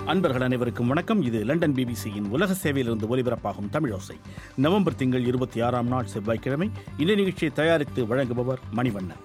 அன்பர்கள் அனைவருக்கும் வணக்கம் இது லண்டன் பிபிசியின் உலக சேவையிலிருந்து ஒலிபரப்பாகும் தமிழோசை நவம்பர் திங்கள் இருபத்தி ஆறாம் நாள் செவ்வாய்க்கிழமை இந்த நிகழ்ச்சியை தயாரித்து வழங்குபவர் மணிவண்ணன்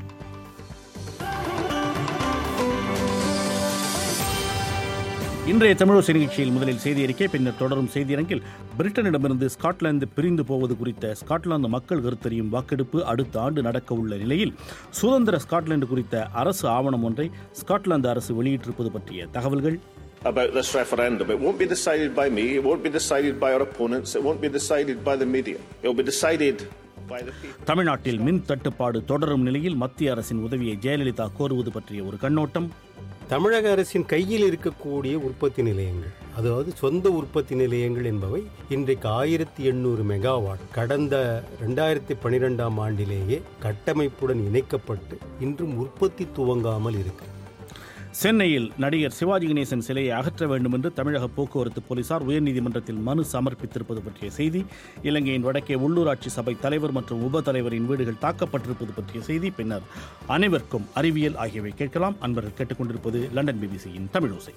இன்றைய தமிழோசை நிகழ்ச்சியில் முதலில் செய்தி அறிக்கை பின்னர் தொடரும் செய்தியரங்கில் பிரிட்டனிடமிருந்து ஸ்காட்லாந்து பிரிந்து போவது குறித்த ஸ்காட்லாந்து மக்கள் கருத்தறியும் வாக்கெடுப்பு அடுத்த ஆண்டு நடக்க உள்ள நிலையில் சுதந்திர ஸ்காட்லாந்து குறித்த அரசு ஆவணம் ஒன்றை ஸ்காட்லாந்து அரசு வெளியிட்டிருப்பது பற்றிய தகவல்கள் about this referendum. It won't be decided by me, it won't be decided by our opponents, it won't be decided by the media. It will be decided by the people. தமிழ்நாட்டில் மின் தட்டுப்பாடு தொடரும் நிலையில் மத்திய அரசின் உதவியை ஜெயலலிதா கோருவது பற்றிய ஒரு கண்ணோட்டம் தமிழக அரசின் கையில் இருக்கக்கூடிய உற்பத்தி நிலையங்கள் அதாவது சொந்த உற்பத்தி நிலையங்கள் என்பவை இன்றைக்கு ஆயிரத்தி எண்ணூறு மெகாவாட் கடந்த ரெண்டாயிரத்தி பனிரெண்டாம் ஆண்டிலேயே கட்டமைப்புடன் இணைக்கப்பட்டு இன்றும் உற்பத்தி துவங்காமல் இருக்கு சென்னையில் நடிகர் சிவாஜி கணேசன் சிலையை அகற்ற வேண்டும் என்று தமிழக போக்குவரத்து போலீசார் உயர்நீதிமன்றத்தில் மனு சமர்ப்பித்திருப்பது பற்றிய செய்தி இலங்கையின் வடக்கே உள்ளூராட்சி சபை தலைவர் மற்றும் உப தலைவரின் வீடுகள் தாக்கப்பட்டிருப்பது பற்றிய செய்தி பின்னர் அனைவருக்கும் அறிவியல் ஆகியவை கேட்கலாம் அன்பர்கள் கேட்டுக்கொண்டிருப்பது லண்டன் பிபிசியின் தமிழோசை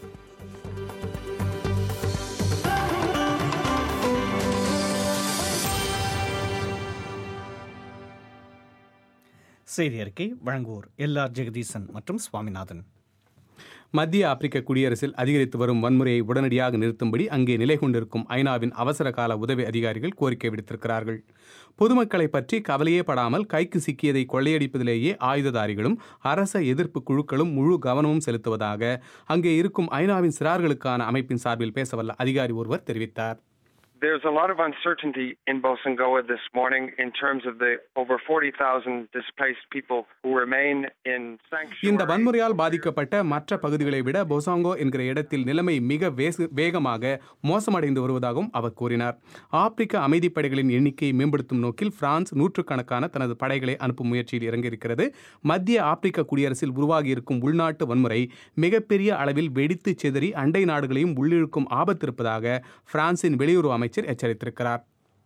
செய்தி அறிக்கை வழங்குவோர் எல் ஆர் ஜெகதீசன் மற்றும் சுவாமிநாதன் மத்திய ஆப்பிரிக்க குடியரசில் அதிகரித்து வரும் வன்முறையை உடனடியாக நிறுத்தும்படி அங்கே நிலை கொண்டிருக்கும் ஐநாவின் அவசர கால உதவி அதிகாரிகள் கோரிக்கை விடுத்திருக்கிறார்கள் பொதுமக்களை பற்றி கவலையே படாமல் கைக்கு சிக்கியதை கொள்ளையடிப்பதிலேயே ஆயுததாரிகளும் அரச எதிர்ப்பு குழுக்களும் முழு கவனமும் செலுத்துவதாக அங்கே இருக்கும் ஐநாவின் சிறார்களுக்கான அமைப்பின் சார்பில் பேசவல்ல அதிகாரி ஒருவர் தெரிவித்தார் There's a lot of uncertainty in Bosangoa this morning in terms of the over 40,000 displaced people who remain in இந்த sanctuary. வன்முறையால் பாதிக்கப்பட்ட மற்ற பகுதிகளை விட பொசாங்கோ என்கிற இடத்தில் நிலைமை மிக வேசு- வேகமாக மோசமடைந்து வருவதாகவும் அவர் கூறினார் ஆப்பிரிக்க அமைதிப்படைகளின் எண்ணிக்கையை மேம்படுத்தும் நோக்கில் பிரான்ஸ் நூற்றுக்கணக்கான தனது படைகளை அனுப்பும் முயற்சியில் இறங்கியிருக்கிறது மத்திய ஆப்பிரிக்க குடியரசில் உருவாகியிருக்கும் உள்நாட்டு வன்முறை மிகப்பெரிய அளவில் வெடித்து சிதறி அண்டை நாடுகளையும் உள்ளிழுக்கும் ஆபத்து இருப்பதாக பிரான்சின் வெளியுறவு அமைச்சர் எச்சரித்திருக்கிறார்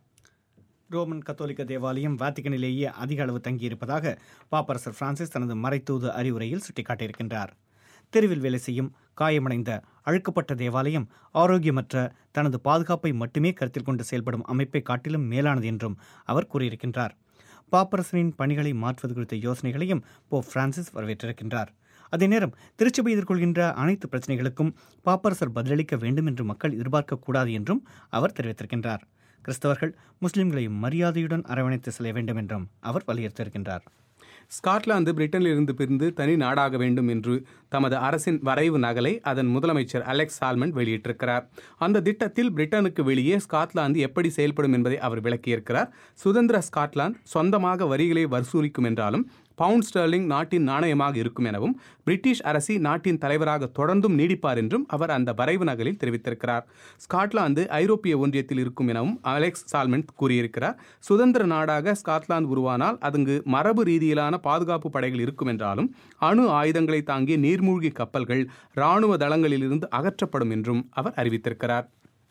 ரோமன் கத்தோலிக்க தேவாலயம் வாத்திகனிலேயே அதிக அளவு தங்கியிருப்பதாக பாப்பரசர் பிரான்சிஸ் தனது மறைத்தூது அறிவுரையில் சுட்டிக்காட்டியிருக்கின்றார் தெருவில் வேலை செய்யும் காயமடைந்த அழுக்கப்பட்ட தேவாலயம் ஆரோக்கியமற்ற தனது பாதுகாப்பை மட்டுமே கருத்தில் கொண்டு செயல்படும் அமைப்பை காட்டிலும் மேலானது என்றும் அவர் கூறியிருக்கின்றார் பாப்பரசரின் பணிகளை மாற்றுவது குறித்த யோசனைகளையும் போ பிரான்சிஸ் வரவேற்றிருக்கின்றார் அதே நேரம் திருச்சபை எதிர்கொள்கின்ற அனைத்து பிரச்சனைகளுக்கும் பாப்பரசர் பதிலளிக்க வேண்டும் என்று மக்கள் எதிர்பார்க்கக்கூடாது என்றும் அவர் தெரிவித்திருக்கின்றார் கிறிஸ்தவர்கள் முஸ்லிம்களை மரியாதையுடன் அரவணைத்து செல்ல வேண்டும் என்றும் அவர் வலியுறுத்தியிருக்கின்றார் ஸ்காட்லாந்து பிரிட்டனிலிருந்து பிரிந்து தனி நாடாக வேண்டும் என்று தமது அரசின் வரைவு நகலை அதன் முதலமைச்சர் அலெக்ஸ் சால்மன் வெளியிட்டிருக்கிறார் அந்த திட்டத்தில் பிரிட்டனுக்கு வெளியே ஸ்காட்லாந்து எப்படி செயல்படும் என்பதை அவர் விளக்கியிருக்கிறார் சுதந்திர ஸ்காட்லாந்து சொந்தமாக வரிகளை வசூலிக்கும் என்றாலும் பவுண்ட் ஸ்டெர்லிங் நாட்டின் நாணயமாக இருக்கும் எனவும் பிரிட்டிஷ் அரசி நாட்டின் தலைவராக தொடர்ந்தும் நீடிப்பார் என்றும் அவர் அந்த வரைவு நகலில் தெரிவித்திருக்கிறார் ஸ்காட்லாந்து ஐரோப்பிய ஒன்றியத்தில் இருக்கும் எனவும் அலெக்ஸ் சால்மெண்ட் கூறியிருக்கிறார் சுதந்திர நாடாக ஸ்காட்லாந்து உருவானால் அதுங்கு மரபு ரீதியிலான பாதுகாப்பு படைகள் இருக்கும் என்றாலும் அணு ஆயுதங்களை தாங்கிய நீர்மூழ்கி கப்பல்கள் இராணுவ தளங்களிலிருந்து அகற்றப்படும் என்றும் அவர் அறிவித்திருக்கிறார்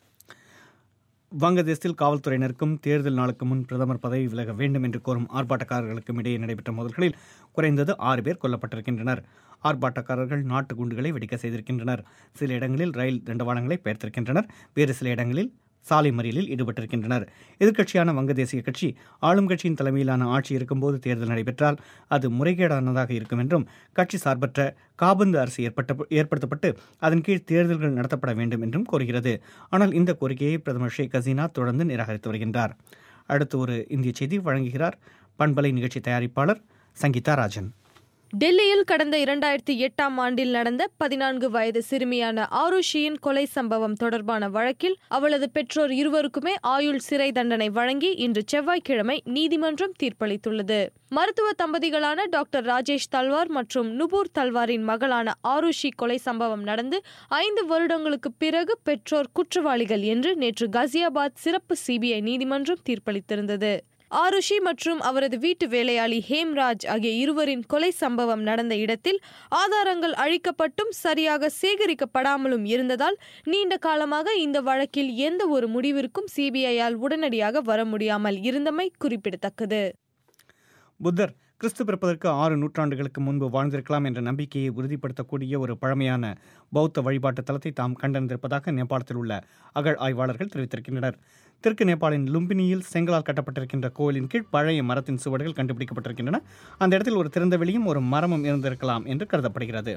வங்கதேசத்தில் காவல்துறையினருக்கும் தேர்தல் நாளுக்கு முன் பிரதமர் பதவி விலக வேண்டும் என்று கோரும் ஆர்ப்பாட்டக்காரர்களுக்கும் இடையே நடைபெற்ற மோதல்களில் குறைந்தது ஆறு பேர் கொல்லப்பட்டிருக்கின்றனர் ஆர்ப்பாட்டக்காரர்கள் நாட்டு குண்டுகளை வெடிக்க செய்திருக்கின்றனர் சில இடங்களில் ரயில் தண்டவாளங்களை பெயர்த்திருக்கின்றனர் வேறு சில இடங்களில் சாலை மறியலில் ஈடுபட்டிருக்கின்றனர் எதிர்க்கட்சியான வங்க தேசிய கட்சி ஆளும் கட்சியின் தலைமையிலான ஆட்சி இருக்கும்போது தேர்தல் நடைபெற்றால் அது முறைகேடானதாக இருக்கும் என்றும் கட்சி சார்பற்ற காபந்து அரசு ஏற்பட்ட ஏற்படுத்தப்பட்டு அதன் கீழ் தேர்தல்கள் நடத்தப்பட வேண்டும் என்றும் கோருகிறது ஆனால் இந்த கோரிக்கையை பிரதமர் ஷேக் ஹசீனா தொடர்ந்து நிராகரித்து வருகின்றார் அடுத்து ஒரு இந்திய செய்தி வழங்குகிறார் பண்பலை நிகழ்ச்சி தயாரிப்பாளர் சங்கீதா ராஜன் டெல்லியில் கடந்த இரண்டாயிரத்தி எட்டாம் ஆண்டில் நடந்த பதினான்கு வயது சிறுமியான ஆருஷியின் கொலை சம்பவம் தொடர்பான வழக்கில் அவளது பெற்றோர் இருவருக்குமே ஆயுள் சிறை தண்டனை வழங்கி இன்று செவ்வாய்க்கிழமை நீதிமன்றம் தீர்ப்பளித்துள்ளது மருத்துவ தம்பதிகளான டாக்டர் ராஜேஷ் தல்வார் மற்றும் நுபூர் தல்வாரின் மகளான ஆருஷி கொலை சம்பவம் நடந்து ஐந்து வருடங்களுக்கு பிறகு பெற்றோர் குற்றவாளிகள் என்று நேற்று கசியாபாத் சிறப்பு சிபிஐ நீதிமன்றம் தீர்ப்பளித்திருந்தது ஆருஷி மற்றும் அவரது வீட்டு வேலையாளி ஹேம்ராஜ் ஆகிய இருவரின் கொலை சம்பவம் நடந்த இடத்தில் ஆதாரங்கள் அழிக்கப்பட்டும் சரியாக சேகரிக்கப்படாமலும் இருந்ததால் நீண்ட காலமாக இந்த வழக்கில் எந்த ஒரு முடிவிற்கும் சிபிஐயால் உடனடியாக வர முடியாமல் இருந்தமை குறிப்பிடத்தக்கது புத்தர் கிறிஸ்து பிறப்பதற்கு ஆறு நூற்றாண்டுகளுக்கு முன்பு வாழ்ந்திருக்கலாம் என்ற நம்பிக்கையை உறுதிப்படுத்தக்கூடிய ஒரு பழமையான பௌத்த வழிபாட்டு தலத்தை தாம் கண்டறிந்திருப்பதாக நேபாளத்தில் உள்ள அகழ் ஆய்வாளர்கள் தெரிவித்திருக்கின்றனர் தெற்கு நேபாளின் லும்பினியில் செங்கலால் கட்டப்பட்டிருக்கின்ற கோயிலின் கீழ் பழைய மரத்தின் சுவடுகள் கண்டுபிடிக்கப்பட்டிருக்கின்றன அந்த இடத்தில் ஒரு திறந்த வெளியும் ஒரு மரமும் இருந்திருக்கலாம் என்று கருதப்படுகிறது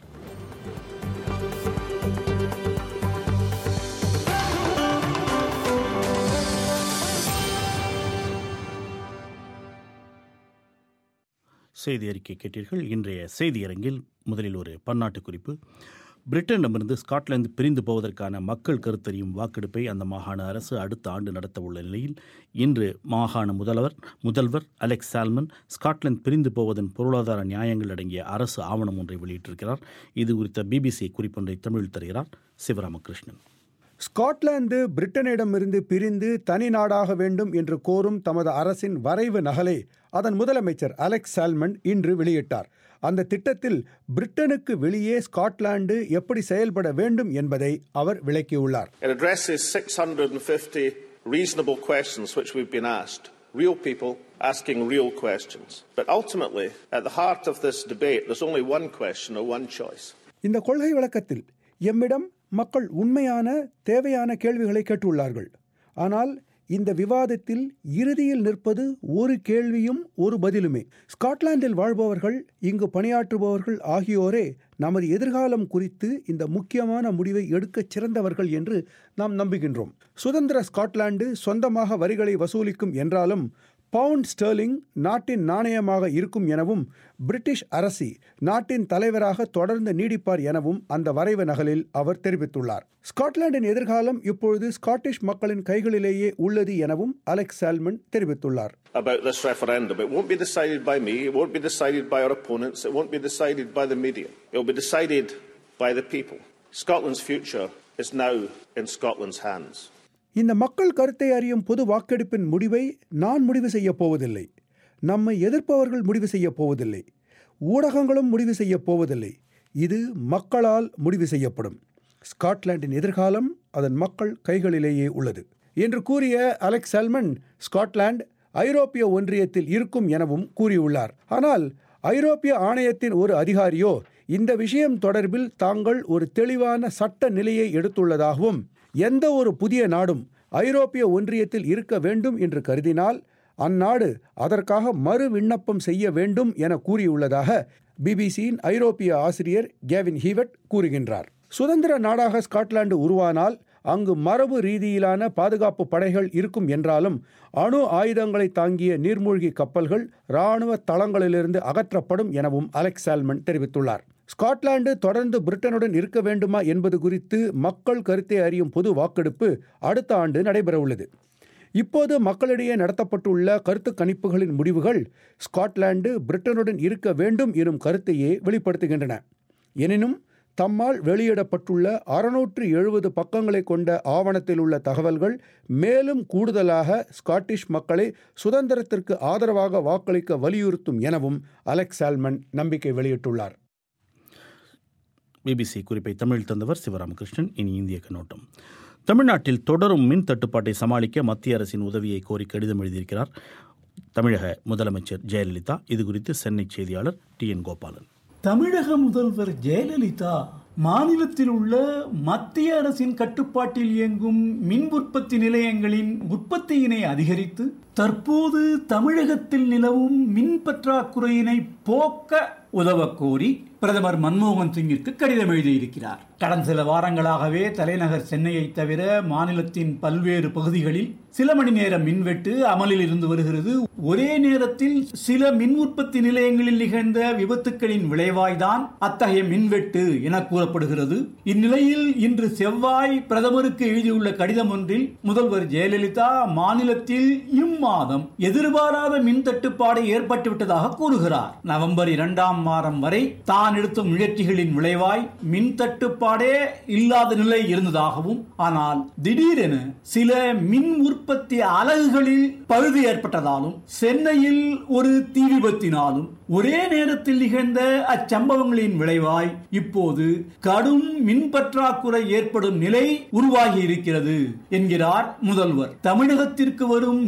செய்தி அறிக்கை கேட்டீர்கள் இன்றைய செய்தியரங்கில் முதலில் ஒரு பன்னாட்டு குறிப்பு பிரிட்டனிடமிருந்து ஸ்காட்லாந்து பிரிந்து போவதற்கான மக்கள் கருத்தறியும் வாக்கெடுப்பை அந்த மாகாண அரசு அடுத்த ஆண்டு நடத்த உள்ள நிலையில் இன்று மாகாண முதல்வர் முதல்வர் அலெக்ஸ் சால்மன் ஸ்காட்லாந்து பிரிந்து போவதன் பொருளாதார நியாயங்கள் அடங்கிய அரசு ஆவணம் ஒன்றை வெளியிட்டிருக்கிறார் இது குறித்த பிபிசி குறிப்பொன்றை தமிழில் தருகிறார் சிவராமகிருஷ்ணன் ஸ்காட்லாந்து பிரிட்டனிடமிருந்து பிரிந்து தனி நாடாக வேண்டும் என்று கோரும் தமது அரசின் வரைவு நகலை அதன் முதலமைச்சர் அலெக்ஸ் சால்மன் இன்று வெளியிட்டார் அந்த திட்டத்தில் பிரிட்டனுக்கு வெளியே ஸ்காட்லாந்து எப்படி செயல்பட வேண்டும் என்பதை அவர் விளக்கியுள்ளார் It addresses 650 reasonable questions which we've been asked. Real people asking real questions. But ultimately, at the heart of this debate, there's only one question or one choice. இந்த கொள்கை விளக்கத்தில் எம்மிடம் மக்கள் உண்மையான தேவையான கேள்விகளை கேட்டுள்ளார்கள் ஆனால் இந்த விவாதத்தில் இறுதியில் நிற்பது ஒரு கேள்வியும் ஒரு பதிலுமே ஸ்காட்லாந்தில் வாழ்பவர்கள் இங்கு பணியாற்றுபவர்கள் ஆகியோரே நமது எதிர்காலம் குறித்து இந்த முக்கியமான முடிவை எடுக்கச் சிறந்தவர்கள் என்று நாம் நம்புகின்றோம் சுதந்திர ஸ்காட்லாந்து சொந்தமாக வரிகளை வசூலிக்கும் என்றாலும் பவுண்ட் ஸ்டெர்லிங் நாட்டின் நாணயமாக இருக்கும் எனவும் பிரிட்டிஷ் அரசி நாட்டின் தலைவராக தொடர்ந்து நீடிப்பார் எனவும் அந்த வரைவு நகலில் அவர் தெரிவித்துள்ளார் ஸ்காட்லாந்தின் எதிர்காலம் இப்பொழுது ஸ்காட்டிஷ் மக்களின் கைகளிலேயே உள்ளது எனவும் அலெக்ஸ் சால்மன் தெரிவித்துள்ளார் About this referendum, it won't be decided by me, it won't be decided by our opponents, it won't be decided by the media. It will be decided by the people. Scotland's future is now in Scotland's hands. இந்த மக்கள் கருத்தை அறியும் பொது வாக்கெடுப்பின் முடிவை நான் முடிவு செய்யப் போவதில்லை நம்மை எதிர்ப்பவர்கள் முடிவு செய்யப் போவதில்லை ஊடகங்களும் முடிவு செய்யப் போவதில்லை இது மக்களால் முடிவு செய்யப்படும் ஸ்காட்லாந்தின் எதிர்காலம் அதன் மக்கள் கைகளிலேயே உள்ளது என்று கூறிய அலெக்ஸ் சல்மன் ஸ்காட்லாந்து ஐரோப்பிய ஒன்றியத்தில் இருக்கும் எனவும் கூறியுள்ளார் ஆனால் ஐரோப்பிய ஆணையத்தின் ஒரு அதிகாரியோ இந்த விஷயம் தொடர்பில் தாங்கள் ஒரு தெளிவான சட்ட நிலையை எடுத்துள்ளதாகவும் எந்த ஒரு புதிய நாடும் ஐரோப்பிய ஒன்றியத்தில் இருக்க வேண்டும் என்று கருதினால் அந்நாடு அதற்காக மறு விண்ணப்பம் செய்ய வேண்டும் என கூறியுள்ளதாக பிபிசியின் ஐரோப்பிய ஆசிரியர் கேவின் ஹீவட் கூறுகின்றார் சுதந்திர நாடாக ஸ்காட்லாந்து உருவானால் அங்கு மரபு ரீதியிலான பாதுகாப்பு படைகள் இருக்கும் என்றாலும் அணு ஆயுதங்களை தாங்கிய நீர்மூழ்கி கப்பல்கள் இராணுவ தளங்களிலிருந்து அகற்றப்படும் எனவும் அலெக்ஸ் சால்மன் தெரிவித்துள்ளார் ஸ்காட்லாந்து தொடர்ந்து பிரிட்டனுடன் இருக்க வேண்டுமா என்பது குறித்து மக்கள் கருத்தை அறியும் பொது வாக்கெடுப்பு அடுத்த ஆண்டு நடைபெறவுள்ளது இப்போது மக்களிடையே நடத்தப்பட்டுள்ள கருத்து கணிப்புகளின் முடிவுகள் ஸ்காட்லாந்து பிரிட்டனுடன் இருக்க வேண்டும் எனும் கருத்தையே வெளிப்படுத்துகின்றன எனினும் தம்மால் வெளியிடப்பட்டுள்ள அறுநூற்று எழுபது பக்கங்களை கொண்ட ஆவணத்தில் உள்ள தகவல்கள் மேலும் கூடுதலாக ஸ்காட்டிஷ் மக்களை சுதந்திரத்திற்கு ஆதரவாக வாக்களிக்க வலியுறுத்தும் எனவும் அலெக்ஸ் சால்மன் நம்பிக்கை வெளியிட்டுள்ளார் பிபிசி குறிப்பை தமிழில் தந்தவர் சிவராமகிருஷ்ணன் இனி இந்திய கண்ணோட்டம் தமிழ்நாட்டில் தொடரும் மின் தட்டுப்பாட்டை சமாளிக்க மத்திய அரசின் உதவியை கோரி கடிதம் எழுதியிருக்கிறார் தமிழக முதலமைச்சர் ஜெயலலிதா இது குறித்து சென்னை செய்தியாளர் டி என் கோபாலன் தமிழக முதல்வர் ஜெயலலிதா மாநிலத்தில் உள்ள மத்திய அரசின் கட்டுப்பாட்டில் இயங்கும் மின் உற்பத்தி நிலையங்களின் உற்பத்தியினை அதிகரித்து தற்போது தமிழகத்தில் நிலவும் மின் பற்றாக்குறையினை போக்க உதவக் கோரி பிரதமர் மன்மோகன் சிங்கிற்கு கடிதம் எழுதியிருக்கிறார் கடந்த சில வாரங்களாகவே தலைநகர் சென்னையை தவிர மாநிலத்தின் பல்வேறு பகுதிகளில் சில மணி நேர மின்வெட்டு அமலில் இருந்து வருகிறது ஒரே நேரத்தில் சில மின் உற்பத்தி நிலையங்களில் நிகழ்ந்த விபத்துக்களின் விளைவாய்தான் அத்தகைய மின்வெட்டு என கூறப்படுகிறது இந்நிலையில் இன்று செவ்வாய் பிரதமருக்கு எழுதியுள்ள கடிதம் ஒன்றில் முதல்வர் ஜெயலலிதா மாநிலத்தில் இம்மாதம் எதிர்பாராத மின் தட்டுப்பாடு ஏற்பட்டுவிட்டதாக கூறுகிறார் நவம்பர் இரண்டாம் வாரம் வரை தான் எடுத்த முயற்சிகளின் விளைவாய் மின் தட்டுப்பாடே இல்லாத நிலை இருந்ததாகவும் ஆனால் திடீரென சில மின் உற்பத்தி அலகுகளில் பழுது ஏற்பட்டதாலும் சென்னையில் ஒரு தீ விபத்தினாலும் ஒரே நேரத்தில் நிகழ்ந்த அச்சம்பவங்களின் விளைவாய் இப்போது கடும் மின் பற்றாக்குறை ஏற்படும் நிலை உருவாகி இருக்கிறது என்கிறார் முதல்வர் தமிழகத்திற்கு வரும் மின்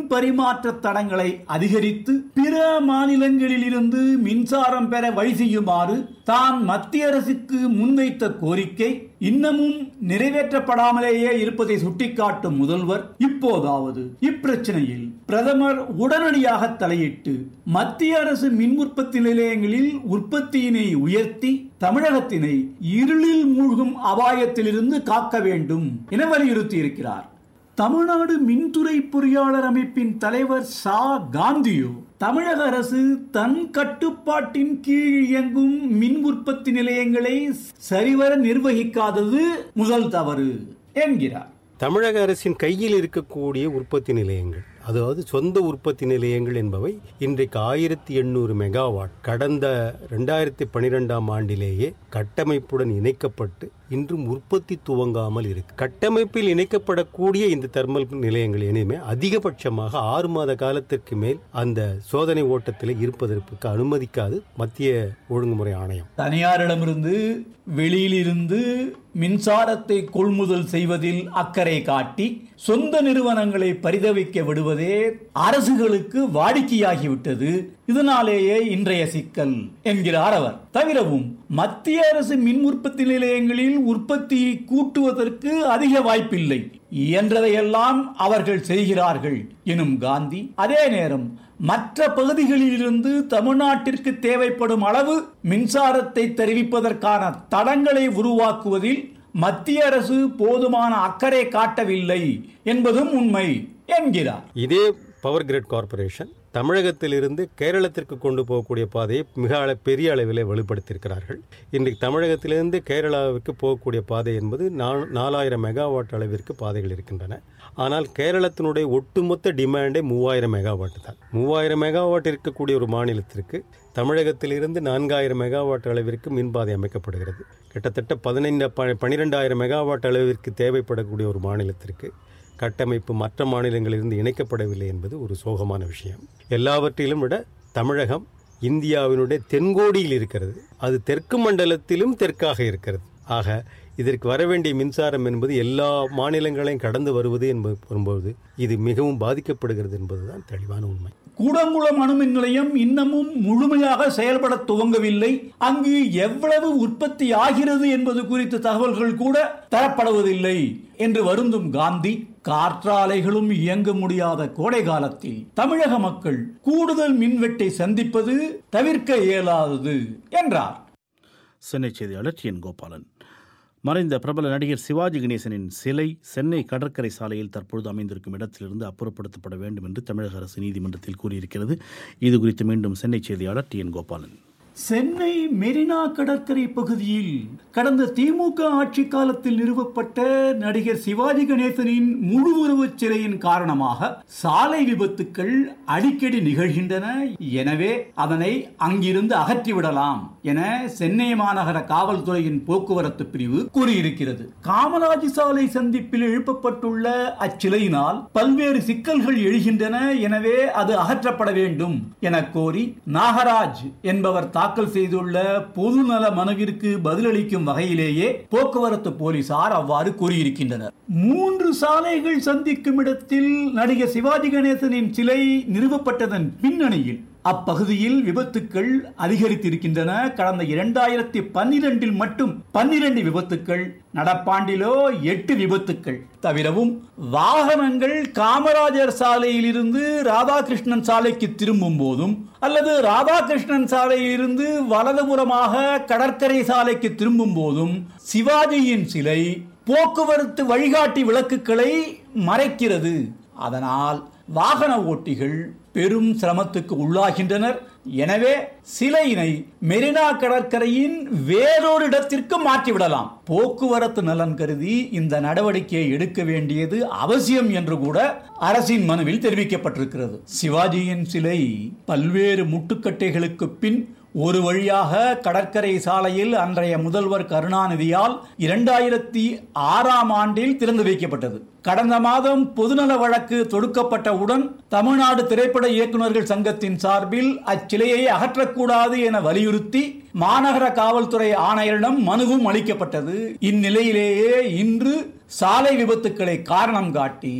பரிமாற்ற தடங்களை அதிகரித்து பிற மாநிலங்களில் இருந்து மின்சாரம் பெற வழி செய்யுமாறு தான் மத்திய அரசுக்கு முன்வைத்த கோரிக்கை இன்னமும் நிறைவேற்றப்படாமலேயே இருப்பதை சுட்டிக்காட்டும் முதல்வர் இப்போதாவது இப்பிரச்சனையில் பிரதமர் உடனடியாக தலையிட்டு மத்திய அரசு மின் உற்பத்தி நிலையங்களில் உற்பத்தியினை உயர்த்தி தமிழகத்தினை இருளில் மூழ்கும் அபாயத்திலிருந்து காக்க வேண்டும் என வலியுறுத்தி இருக்கிறார் தமிழ்நாடு மின்துறை பொறியாளர் அமைப்பின் தலைவர் சா காந்தியோ தமிழக அரசு தன் கட்டுப்பாட்டின் கீழ் இயங்கும் மின் உற்பத்தி நிலையங்களை சரிவர நிர்வகிக்காதது முதல் தவறு என்கிறார் தமிழக அரசின் கையில் இருக்கக்கூடிய உற்பத்தி நிலையங்கள் அதாவது சொந்த உற்பத்தி நிலையங்கள் என்பவை இன்றைக்கு ஆயிரத்தி எண்ணூறு மெகாவாட் கடந்த ரெண்டாயிரத்தி பனிரெண்டாம் ஆண்டிலேயே கட்டமைப்புடன் இணைக்கப்பட்டு இன்றும் உற்பத்தி துவங்காமல் இருக்கு கட்டமைப்பில் இணைக்கப்படக்கூடிய இந்த தெர்மல் நிலையங்கள் இனிமே அதிகபட்சமாக ஆறு மாத காலத்திற்கு மேல் அந்த சோதனை ஓட்டத்தில் இருப்பதற்கு அனுமதிக்காது மத்திய ஒழுங்குமுறை ஆணையம் தனியாரிடமிருந்து வெளியிலிருந்து மின்சாரத்தை கொள்முதல் செய்வதில் அக்கறை காட்டி சொந்த நிறுவனங்களை பரிதவிக்க விடுவதே அரசுகளுக்கு வாடிக்கையாகிவிட்டது இதனாலேயே இன்றைய சிக்கல் என்கிறார் அவர் தவிரவும் மத்திய அரசு மின் உற்பத்தி நிலையங்களில் உற்பத்தியை கூட்டுவதற்கு அதிக வாய்ப்பில்லை இயன்றதையெல்லாம் அவர்கள் செய்கிறார்கள் எனும் காந்தி அதே நேரம் மற்ற பகுதிகளிலிருந்து தமிழ்நாட்டிற்கு தேவைப்படும் அளவு மின்சாரத்தை தெரிவிப்பதற்கான தடங்களை உருவாக்குவதில் மத்திய அரசு போதுமான அக்கறை காட்டவில்லை என்பதும் உண்மை என்கிறார் இதே பவர் கிரிட் கார்ப்பரேஷன் தமிழகத்திலிருந்து கேரளத்திற்கு கொண்டு போகக்கூடிய பாதையை மிக அள- பெரிய அளவில் வலுப்படுத்தியிருக்கிறார்கள் இன்றைக்கு தமிழகத்திலிருந்து கேரளாவுக்கு போகக்கூடிய பாதை என்பது நா- நாலாயிரம் மெகாவாட் அளவிற்கு பாதைகள் இருக்கின்றன ஆனால் கேரளத்தினுடைய ஒட்டுமொத்த டிமாண்டே மூவாயிரம் மெகாவாட் தான் மூவாயிரம் மெகாவாட் இருக்கக்கூடிய ஒரு மாநிலத்திற்கு தமிழகத்திலிருந்து நான்காயிரம் மெகாவாட் அளவிற்கு மின்பாதை அமைக்கப்படுகிறது கிட்டத்தட்ட பதினைந்து ப- பன்னிரெண்டாயிரம் மெகாவாட் அளவிற்கு தேவைப்படக்கூடிய ஒரு மாநிலத்திற்கு கட்டமைப்பு மற்ற மாநிலங்களிலிருந்து இணைக்கப்படவில்லை என்பது ஒரு சோகமான விஷயம் எல்லாவற்றிலும் விட தமிழகம் இந்தியாவினுடைய தென்கோடியில் இருக்கிறது அது தெற்கு மண்டலத்திலும் தெற்காக இருக்கிறது ஆக இதற்கு வர வேண்டிய மின்சாரம் என்பது எல்லா மாநிலங்களையும் கடந்து வருவது என்பது வரும்போது இது மிகவும் பாதிக்கப்படுகிறது என்பதுதான் தெளிவான உண்மை கூடங்குளம் அணுமின் நிலையம் இன்னமும் முழுமையாக செயல்பட துவங்கவில்லை அங்கு எவ்வளவு உற்பத்தி ஆகிறது என்பது குறித்த தகவல்கள் கூட தரப்படுவதில்லை என்று வருந்தும் காந்தி காற்றாலைகளும் இயங்க முடியாத கோடை காலத்தில் தமிழக மக்கள் கூடுதல் மின்வெட்டை சந்திப்பது தவிர்க்க இயலாதது என்றார் சென்னை செய்தியாளர் டி என் கோபாலன் மறைந்த பிரபல நடிகர் சிவாஜி கணேசனின் சிலை சென்னை கடற்கரை சாலையில் தற்பொழுது அமைந்திருக்கும் இடத்திலிருந்து அப்புறப்படுத்தப்பட வேண்டும் என்று தமிழக அரசு நீதிமன்றத்தில் கூறியிருக்கிறது இது குறித்து மீண்டும் சென்னை செய்தியாளர் டி என் கோபாலன் சென்னை மெரினா கடற்கரை பகுதியில் கடந்த திமுக ஆட்சி காலத்தில் நிறுவப்பட்ட நடிகர் சிவாஜி கணேசனின் முழு உருவச் சிலையின் காரணமாக சாலை விபத்துக்கள் அடிக்கடி நிகழ்கின்றன எனவே அதனை அங்கிருந்து அகற்றிவிடலாம் என சென்னை மாநகர காவல்துறையின் போக்குவரத்து பிரிவு கூறியிருக்கிறது காமராஜ் சாலை சந்திப்பில் எழுப்பப்பட்டுள்ள அச்சிலையினால் பல்வேறு சிக்கல்கள் எழுகின்றன எனவே அது அகற்றப்பட வேண்டும் என கோரி நாகராஜ் என்பவர் தாக்கல் செய்துள்ள பொதுநல மனுவிற்கு பதிலளிக்கும் வகையிலேயே போக்குவரத்து போலீசார் அவ்வாறு கூறியிருக்கின்றனர் மூன்று சாலைகள் சந்திக்கும் இடத்தில் நடிகர் சிவாஜி கணேசனின் சிலை நிறுவப்பட்டதன் பின்னணியில் அப்பகுதியில் விபத்துக்கள் அதிகரித்திருக்கின்றன கடந்த இரண்டாயிரத்தி பன்னிரண்டில் மட்டும் பன்னிரண்டு விபத்துக்கள் நடப்பாண்டிலோ எட்டு விபத்துக்கள் தவிரவும் வாகனங்கள் காமராஜர் சாலையில் இருந்து ராதாகிருஷ்ணன் சாலைக்கு திரும்பும் போதும் அல்லது ராதாகிருஷ்ணன் சாலையிலிருந்து வலதுபுறமாக கடற்கரை சாலைக்கு திரும்பும் போதும் சிவாஜியின் சிலை போக்குவரத்து வழிகாட்டி விளக்குகளை மறைக்கிறது அதனால் வாகன ஓட்டிகள் பெரும் சிரமத்துக்கு உள்ளாகின்றனர் எனவே சிலையினை மெரினா கடற்கரையின் வேறொரு இடத்திற்கு மாற்றிவிடலாம் போக்குவரத்து நலன் கருதி இந்த நடவடிக்கையை எடுக்க வேண்டியது அவசியம் என்று கூட அரசின் மனுவில் தெரிவிக்கப்பட்டிருக்கிறது சிவாஜியின் சிலை பல்வேறு முட்டுக்கட்டைகளுக்கு பின் ஒரு வழியாக கடற்கரை சாலையில் அன்றைய முதல்வர் கருணாநிதியால் இரண்டாயிரத்தி ஆறாம் ஆண்டில் திறந்து வைக்கப்பட்டது கடந்த மாதம் பொதுநல வழக்கு தொடுக்கப்பட்டவுடன் தமிழ்நாடு திரைப்பட இயக்குநர்கள் சங்கத்தின் சார்பில் அச்சிலையை அகற்றக்கூடாது என வலியுறுத்தி மாநகர காவல்துறை ஆணையரிடம் மனுவும் அளிக்கப்பட்டது இந்நிலையிலேயே இன்று சாலை விபத்துக்களை காரணம் காட்டி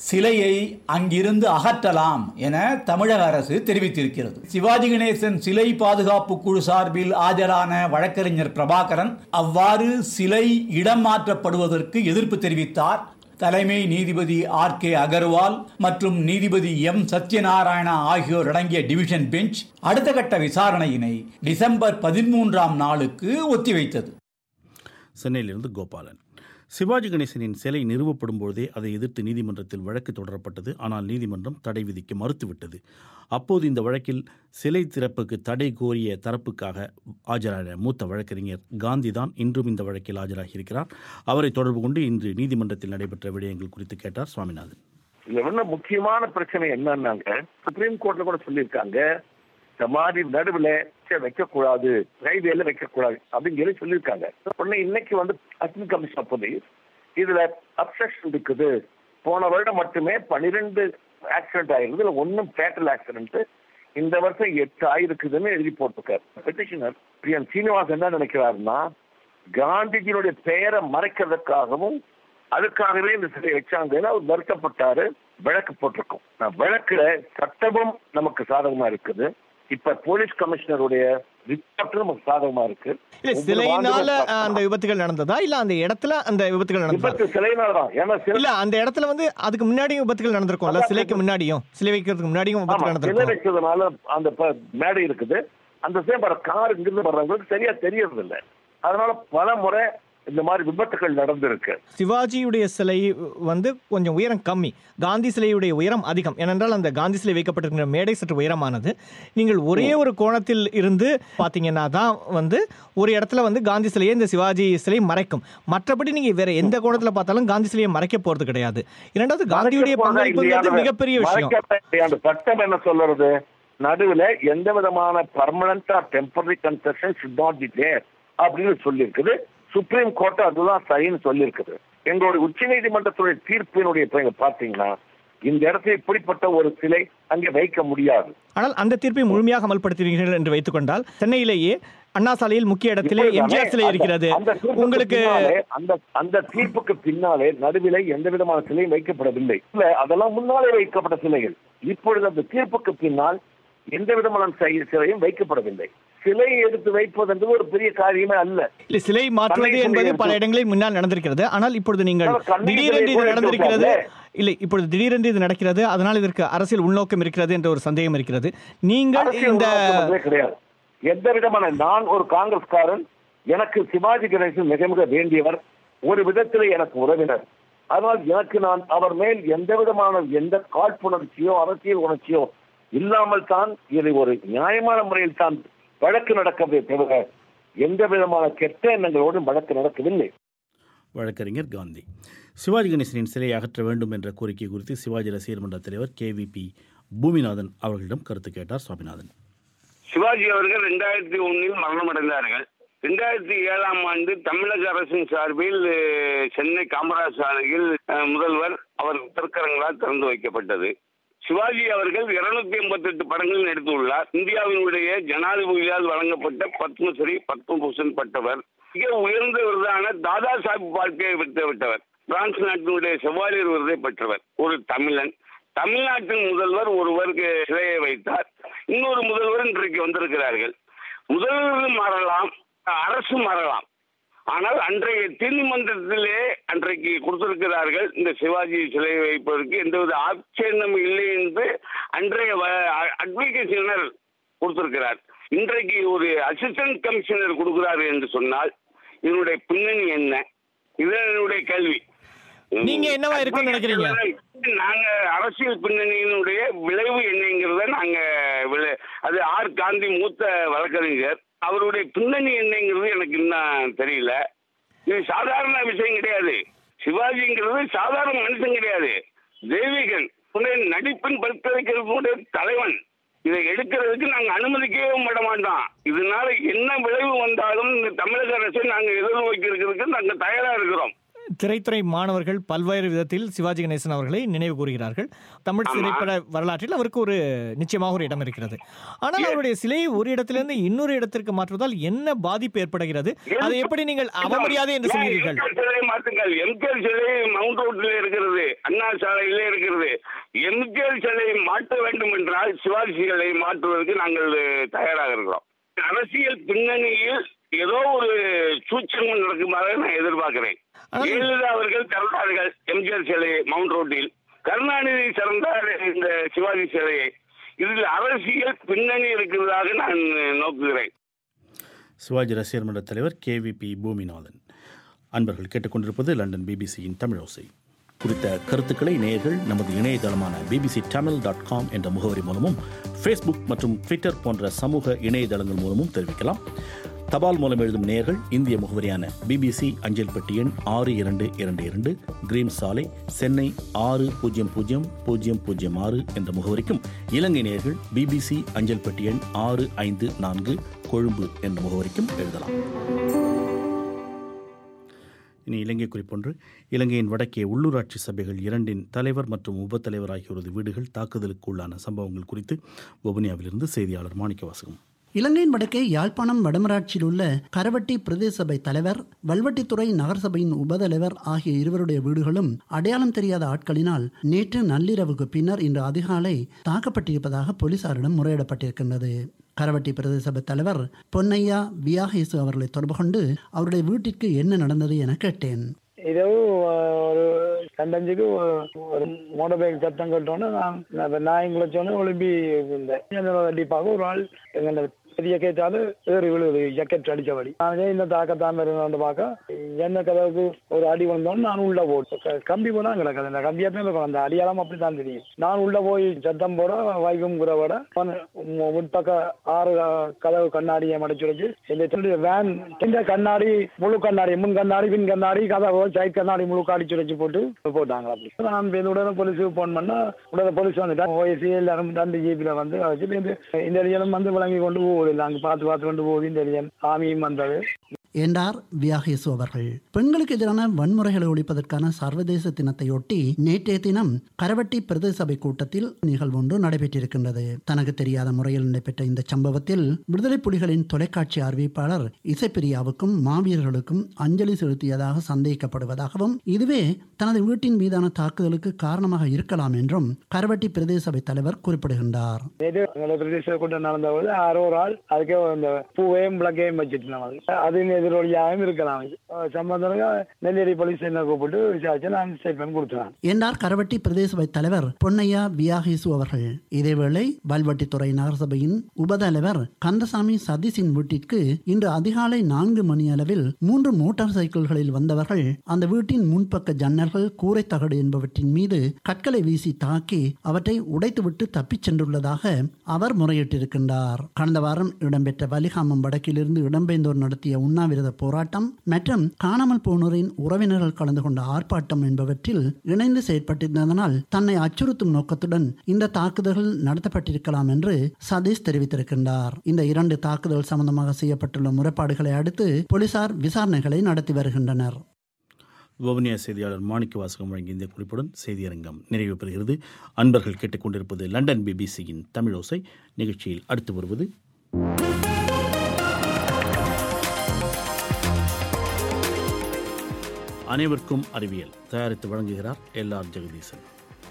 சிலையை அங்கிருந்து அகற்றலாம் என தமிழக அரசு தெரிவித்திருக்கிறது சிவாஜி கணேசன் சிலை பாதுகாப்பு குழு சார்பில் ஆஜரான வழக்கறிஞர் பிரபாகரன் அவ்வாறு சிலை இடம் மாற்றப்படுவதற்கு எதிர்ப்பு தெரிவித்தார் தலைமை நீதிபதி ஆர் கே அகர்வால் மற்றும் நீதிபதி எம் சத்யநாராயணா ஆகியோர் அடங்கிய டிவிஷன் பெஞ்ச் அடுத்த கட்ட விசாரணையினை டிசம்பர் பதிமூன்றாம் நாளுக்கு ஒத்திவைத்தது சென்னையிலிருந்து கோபாலன் சிவாஜி கணேசனின் சிலை நிறுவப்படும் பொழுதே அதை எதிர்த்து நீதிமன்றத்தில் வழக்கு தொடரப்பட்டது ஆனால் நீதிமன்றம் தடை விதிக்க மறுத்துவிட்டது அப்போது இந்த வழக்கில் சிலை திறப்புக்கு தடை கோரிய தரப்புக்காக ஆஜரான மூத்த வழக்கறிஞர் காந்தி தான் இன்றும் இந்த வழக்கில் ஆஜராகியிருக்கிறார் அவரை தொடர்பு கொண்டு இன்று நீதிமன்றத்தில் நடைபெற்ற விடயங்கள் குறித்து கேட்டார் சுவாமிநாதன் இதுல என்ன முக்கியமான பிரச்சனை என்னன்னாங்க சுப்ரீம் கோர்ட்ல கூட சொல்லியிருக்காங்க இந்த மாதிரி நடுவுல வைக்க கூடாது கைவேல வைக்க கூடாது அப்படின்னு சொல்லி சொல்லியிருக்காங்க உடனே இன்னைக்கு வந்து அசிஸ்டன்ட் கமிஷனர் போலீஸ் இதுல அப்செக்ஷன் இருக்குது போன வருடம் மட்டுமே பனிரெண்டு ஆக்சிடென்ட் ஆயிருக்குது இதுல ஒன்னும் ஃபேட்டல் ஆக்சிடென்ட் இந்த வருஷம் எட்டு ஆயிருக்குதுன்னு எழுதி போட்டிருக்காரு பெட்டிஷனர் பிரியன் சீனிவாசன் என்ன நினைக்கிறாருன்னா காந்திஜியினுடைய பெயரை மறைக்கிறதுக்காகவும் அதுக்காகவே இந்த சிலையை வச்சாங்கன்னு அவர் வருத்தப்பட்டாரு வழக்கு போட்டிருக்கோம் நான் வழக்குல சட்டமும் நமக்கு சாதகமா இருக்குது இப்ப போலீஸ் கமிஷனருடைய ரிப்போர்ட் நமக்கு சாதகமா இருக்கு இல்ல சிலையினால அஹ், அந்த விபத்துகள் நடந்ததா இல்ல அந்த இடத்துல அந்த விபத்துகள் நடந்ததா விபத்து சிலையினால தான் ஏன்னா சிலை இல்ல அந்த இடத்துல வந்து அதுக்கு முன்னாடியும் விபத்துகள் நடந்திருக்கும்ல சிலைக்கு முன்னாடியும் சிலை வைக்கிறதுக்கு முன்னாடியும் ஆமா விபத்துகள் சிலை நடந்திருக்கும் வச்சதுனால அந்த ப- மேடை இருக்குது அந்த சேம் வர கார் இங்கிருந்து வர்றவங்களுக்கு சரியா தெரியறது இல்ல அதனால பல முறை இந்த மாதிரி விபத்துகள் நடந்திருக்கு சிவாஜியுடைய சிலை வந்து கொஞ்சம் உயரம் கம்மி காந்தி சிலையுடைய உயரம் அதிகம் ஏனென்றால் அந்த காந்தி சிலை வைக்கப்பட்டிருக்கிற மேடை சற்று உயரமானது நீங்கள் ஒரே ஒரு கோணத்தில் இருந்து பார்த்தீங்கன்னா தான் வந்து ஒரு இடத்துல வந்து காந்தி சிலையை இந்த சிவாஜி சிலை மறைக்கும் மற்றபடி நீங்க வேற எந்த கோணத்தில் பார்த்தாலும் காந்தி சிலையை மறைக்க போறது கிடையாது இரண்டாவது காந்தியுடைய பங்களிப்புங்கிறது மிகப்பெரிய விஷயம் மறைக்கப்பட்ட அந்த சட்டம் என்ன சொல்றது நடுவுல எந்த விதமான பர்மனண்டா temporary construction should not be there அப்படின்னு சொல்லியிருக்குது சுப்ரீம் கோர்ட் அதுதான் சரின்னு சொல்லியிருக்குது எங்களுடைய உச்ச நீதிமன்றத்துடைய தீர்ப்பினுடைய இப்ப இங்க பாத்தீங்கன்னா இந்த இடத்துல இப்படிப்பட்ட ஒரு சிலை அங்கே வைக்க முடியாது ஆனால் அந்த தீர்ப்பை முழுமையாக அமல்படுத்துகிறீர்கள் என்று வைத்துக்கொண்டால் சென்னையிலேயே அண்ணா சாலையில் முக்கிய இடத்திலே இப்பொழுது எம்ஜிஆர் சிலை அந்த- இருக்கிறது அந்த தீர்ப்புக்கு உங்களுக்கு பின்னாலே, அந்த அந்த தீர்ப்புக்கு பின்னாலே நடுவிலே எந்த விதமான சிலையும் வைக்கப்படவில்லை இல்ல அதெல்லாம் முன்னாலே வைக்கப்பட்ட சிலைகள் இப்பொழுது அந்த தீர்ப்புக்கு பின்னால் எந்த விதமான சி- சிலையும் வைக்கப்படவில்லை சிலையை எடுத்து வைப்பது என்பது ஒரு பெரிய காரியமே அல்ல இல்ல சிலை மாற்றுவது கண்ணகி என்பது சிலை பல இருக்கு. இடங்களில் முன்னால் நடந்திருக்கிறது ஆனால் இப்பொழுது நீங்கள் ஆனால் கண்ணகி திடீரென்று சிலை இது கூட நடந்திருக்கிறது எடுத்து இல்லை இப்பொழுது திடீரென்று இது நடக்கிறது அதனால் இதற்கு அரசியல் உள்நோக்கம் இருக்கிறது என்ற ஒரு சந்தேகம் இருக்கிறது நீங்கள் அரசியல் இந்த உருவாக்குவதே கிடையாது எந்த விதமான நான் ஒரு காங்கிரஸ்காரன் எனக்கு சிவாஜி கணேசன் மிக மிக வேண்டியவர் ஒரு விதத்தில் எனக்கு உறவினர் அதனால் எனக்கு நான் அவர் மேல் எந்த விதமான எந்த காழ்ப்புணர்ச்சியோ அரசியல் உணர்ச்சியோ இல்லாமல் தான் இதை ஒரு நியாயமான முறையில் தான் வழக்கு நடக்கவே தவிர எந்த விதமான கெட்ட எண்ணங்களோடும் வழக்கு நடக்கவில்லை வழக்கறிஞர் காந்தி சிவாஜி கணேசனின் சிலையை அகற்ற வேண்டும் என்ற கோரிக்கை குறித்து சிவாஜி ரசிகர் மன்ற தலைவர் கேவிபி பூமிநாதன் அவர்களிடம் கருத்து கேட்டார் சுவாமிநாதன் சிவாஜி அவர்கள் ரெண்டாயிரத்தி ஒன்னில் மரணமடைந்தார்கள் ரெண்டாயிரத்தி ஏழாம் ஆண்டு தமிழக அரசின் சார்பில் அஹ், சென்னை காமராஜ் சாலையில் அஹ், முதல்வர் அவர் திருக்கரங்களால் திறந்து வைக்கப்பட்டது சிவாஜி அவர்கள் இருநூத்தி எண்பத்தி எட்டு படங்கள் நடித்துள்ளார் இந்தியாவினுடைய ஜனாதிபதியால் வழங்கப்பட்ட பத்மஸ்ரீ பத்மபூஷன் பட்டவர் மிக உயர்ந்த விருதான தாதா சாஹிப் பால்கே பெற்றவிட்டவர் பிரான்ஸ் நாட்டினுடைய செவாலியர் விருதை பெற்றவர் ஒரு தமிழன் தமிழ்நாட்டின் முதல்வர் ஒருவருக்கு சிலையை வைத்தார் இன்னொரு முதல்வர் இன்றைக்கு வந்திருக்கிறார்கள் முதல்வர் மாறலாம் அரசு மாறலாம் ஆனால் அன்றைய நீதிமன்றத்திலே அன்றைக்கு கொடுத்திருக்கிறார்கள் இந்த சிவாஜி சிலையை வைப்பதற்கு எந்தவித ஆட்சேபம் இல்லை என்று அன்றைய அட்வொகேஷனர் கொடுத்திருக்கிறார் இன்றைக்கு ஒரு அசிஸ்டன்ட் கமிஷனர் கொடுக்கிறார் என்று சொன்னால் இதனுடைய பின்னணி என்ன இதனுடைய கேள்வி நீங்க என்னவா இருக்கும்னு நினைக்கிறீங்க? நாங்க அரசியல் பின்னணியினுடைய விளைவு என்னங்கிறத நாங்க விளை- அது ஆர் காந்தி மூத்த வழக்கறிஞர் அவருடைய பின்னணி என்னங்கிறது எனக்கு இன்னும் தெரியல இது சாதாரண விஷயம் கிடையாது சிவாஜிங்கிறது சாதாரண மனுஷன் கிடையாது தெய்வீகன் உன்னுடைய நடிப்பின் பல்கலைக்கழகத்தினுடைய தலைவன் இதை எடுக்கிறதுக்கு நாங்க அனுமதிக்கவே மாட மாட்டோம் இதனால என்ன விளைவு வந்தாலும் இந்த தமிழக அரசை நாங்க எதிர்நோக்கி இருக்கிறதுக்கு நாங்க தயாரா இருக்கிறோம் திரைத்துறை மாணவர்கள் பல்வேறு விதத்தில் சிவாஜி கணேசன் அவர்களை நினைவு கூறுகிறார்கள் தமிழ் திரைப்பட வரலாற்றில் அவருக்கு ஒரு நிச்சயமாக ஒரு இடம் இருக்கிறது ஆனால் அவருடைய சிலையை ஒரு இடத்திலிருந்து இன்னொரு இடத்திற்கு மாற்றுவதால் என்ன பாதிப்பு ஏற்படுகிறது அதை எப்படி நீங்கள் அவமரியாதை என்று சொல்கிறீர்கள் எம்ஜிஆர் சிலையை மாற்றுங்கள் எம்ஜிஆர் சிலை மவுண்ட் ரோட்டில் இருக்கிறது அண்ணா சாலையிலே இருக்கிறது எம்ஜிஆர் சிலையை மாற்ற வேண்டும் என்றால் சிவாஜி சிலையை மாற்றுவதற்கு நாங்கள் தயாராக இருக்கிறோம் அரசியல் பின்னணியில் ஏதோ ஒரு சூச்சகம் நடக்குமாறு நான் எதிர்பார்க்கிறேன் ஜெயலலிதா அவர்கள் திறந்தார்கள் எம்ஜிஆர் சிலையை மவுண்ட் ரோட்டில் கருணாநிதி திறந்தார் இந்த சிவாஜி சிலையை இதில் அரசியல் பின்னணி இருக்கிறதாக நான் நோக்குகிறேன் சிவாஜி ரசிகர் மன்ற தலைவர் கேவிபி பூமிநாதன் அன்பர்கள் கேட்டுக்கொண்டிருப்பது லண்டன் பிபிசியின் தமிழோசை குறித்த கருத்துக்களை நேயர்கள் நமது இணையதளமான பிபிசி தமிழ் டாட் காம் என்ற முகவரி மூலமும் ஃபேஸ்புக் மற்றும் ட்விட்டர் போன்ற சமூக இணையதளங்கள் மூலமும் தெரிவிக்கலாம் தபால் மூலம் எழுதும் நேயர்கள் இந்திய முகவரியான பிபிசி அஞ்சல் பெட்டி எண் ஆறு இரண்டு இரண்டு இரண்டு கிரீம் சாலை சென்னை ஆறு பூஜ்ஜியம் பூஜ்ஜியம் பூஜ்ஜியம் பூஜ்ஜியம் ஆறு என்ற முகவரிக்கும் இலங்கை நேயர்கள் பிபிசி அஞ்சல் பெட்டி எண் ஆறு ஐந்து நான்கு கொழும்பு என்ற முகவரிக்கும் எழுதலாம் இனி இலங்கை குறிப்பொன்று இலங்கையின் வடக்கே உள்ளூராட்சி சபைகள் இரண்டின் தலைவர் மற்றும் உபத்தலைவர் ஆகியோரது வீடுகள் தாக்குதலுக்கு உள்ளான சம்பவங்கள் குறித்து வவுனியாவிலிருந்து செய்தியாளர் மாணிக்கவாசகம் இலங்கையின் வடக்கே யாழ்ப்பாணம் வடமராட்சியில் உள்ள கரவட்டி பிரதேச சபை தலைவர் வல்வட்டித்துறை நகரசபையின் உபதலைவர் ஆகிய இருவருடைய வீடுகளும் அடையாளம் தெரியாத ஆட்களினால் நேற்று நள்ளிரவுக்கு பின்னர் இன்று அதிகாலை தாக்கப்பட்டிருப்பதாக போலீசாரிடம் முறையிடப்பட்டிருக்கின்றது கரவட்டி பிரதேச சபை தலைவர் பொன்னையா வியாகேசு அவர்களை தொடர்பு கொண்டு அவருடைய வீட்டிற்கு என்ன நடந்தது என கேட்டேன் இரவு ஒரு கண்டஞ்சுக்கு ஒரு மோட்டர் பைக் சத்தம் கேட்டோன்னே நான் நான் குளிச்சோன்னே ஒளிம்பி இருந்தேன் என்னோட கண்டிப்பாக ஒரு ஆள் எங்க பெரிய கேட்டாலு ஏறி விழுது ஜக்கெட் அடிச்சபடி நான் இந்த தாக்கத்தான் வந்து பார்க்க என்ன கதவுக்கு ஒரு அடி வந்தோன்னு நான் உள்ள போட்டு கம்பி போனா கிடக்குது இந்த கம்பியாத்தான் இருக்கும் அந்த அடியாலம் அப்படித்தான் தெரியும் நான் உள்ள போய் சத்தம் போட வைக்கும் குறவோட முன்பக்க ஆறு கதவு கண்ணாடியை மடிச்சு வச்சு இந்த வேன் இந்த கண்ணாடி முழு கண்ணாடி முன் கண்ணாடி பின் கண்ணாடி கதவு சைட் கண்ணாடி முழு அடிச்சு வச்சு போட்டு போட்டாங்க அப்படி நான் இந்த உடனே போலீஸுக்கு போன் பண்ணா உடனே போலீஸ் வந்துட்டாங்க ஓஎஸ்சி எல்லாரும் ரெண்டு ஜிபியில் வந்து வச்சு இந்த இடையிலும் வந்து விளங்கி கொண்டு போகுது நாங்கள் பார்த்து பார்த்து கொண்டு போகுது இந்த இடையன் ஆமியும் வந்தது என்றார் வியாகேசு அவர்கள் பெண்களுக்கு எதிரான வன்முறைகளை ஒழிப்பதற்கான சர்வதேச தினத்தையொட்டி நேற்றைய தினம் கரவட்டி பிரதேச சபை கூட்டத்தில் நிகழ்வு ஒன்று நடைபெற்றிருக்கின்றது தனக்கு தெரியாத முறையில் நடைபெற்ற இந்த சம்பவத்தில் விடுதலை புலிகளின் தொலைக்காட்சி அறிவிப்பாளர் இசைப்பிரியாவுக்கும் மாவீரர்களுக்கும் அஞ்சலி செலுத்தியதாக சந்தேகிக்கப்படுவதாகவும் இதுவே தனது வீட்டின் மீதான தாக்குதலுக்கு காரணமாக இருக்கலாம் என்றும் கரவட்டி பிரதேச சபை தலைவர் குறிப்பிடுகின்றார் பிரதேச கூட்டம் நடந்தபோது யாரோ ஒரு ஆள் அதுக்கே இந்த பூவையும் விளக்கையும் வச்சுட்டு அது எதிரொலியாகவும் இருக்கலாம் சம்பந்தமாக நெல்லியடி போலீஸ் என்ன கூப்பிட்டு விசாரிச்சு நான் ஸ்டேட்மெண்ட் கொடுத்தேன் என்றார் கரவட்டி பிரதேச சபை தலைவர் பொன்னையா வியாகேசு அவர்கள் இதேவேளை வல்வட்டித்துறை நகரசபையின் உபதலைவர் கந்தசாமி சதீஷின் வீட்டிற்கு இன்று அதிகாலை நான்கு மணி அளவில் மூன்று மோட்டார் சைக்கிள்களில் வந்தவர்கள் அந்த வீட்டின் முன்பக்க ஜன்னல்கள் கூரை தகடு என்பவற்றின் மீது கற்களை வீசி தாக்கி அவற்றை உடைத்துவிட்டு தப்பிச் சென்றுள்ளதாக அவர் முறையிட்டிருக்கின்றார் கடந்த வாரம் இடம்பெற்ற வலிகாமம் வடக்கிலிருந்து இடம்பெயர்ந்தோர் நடத்திய உண்ணாவிரத போராட்டம் மற்றும் காணாமல் போனோரின் உறவினர்கள் கலந்து கொண்ட ஆர்ப்பாட்டம் என்பவற்றில் இணைந்து செயற்பட்டிருந்ததனால் தன்னை அச்சுறுத்தும் நோக்கத்துடன் இந்த தாக்குதல்கள் நடத்தப்பட்டிருக்கலாம் என்று சதீஷ் தெரிவித்திருக்கின்றார் இந்த இரண்டு தாக்குதல் சம்பந்தமாக செய்யப்பட்டுள்ள முறைப்பாடுகளை அடுத்து போலீசார் விசாரணைகளை நடத்தி வருகின்றனர் வவுனியா செய்தியாளர் மாணிக்க வாசகம் வழங்கிய இந்த குறிப்புடன் செய்தியரங்கம் நிறைவு பெறுகிறது அன்பர்கள் கேட்டுக்கொண்டிருப்பது லண்டன் பிபிசியின் தமிழோசை நிகழ்ச்சியில் அடுத்து வருவது அனைவருக்கும் அறிவியல் தயாரித்து வழங்குகிறார் எல் ஆர் ஜெகதீசன்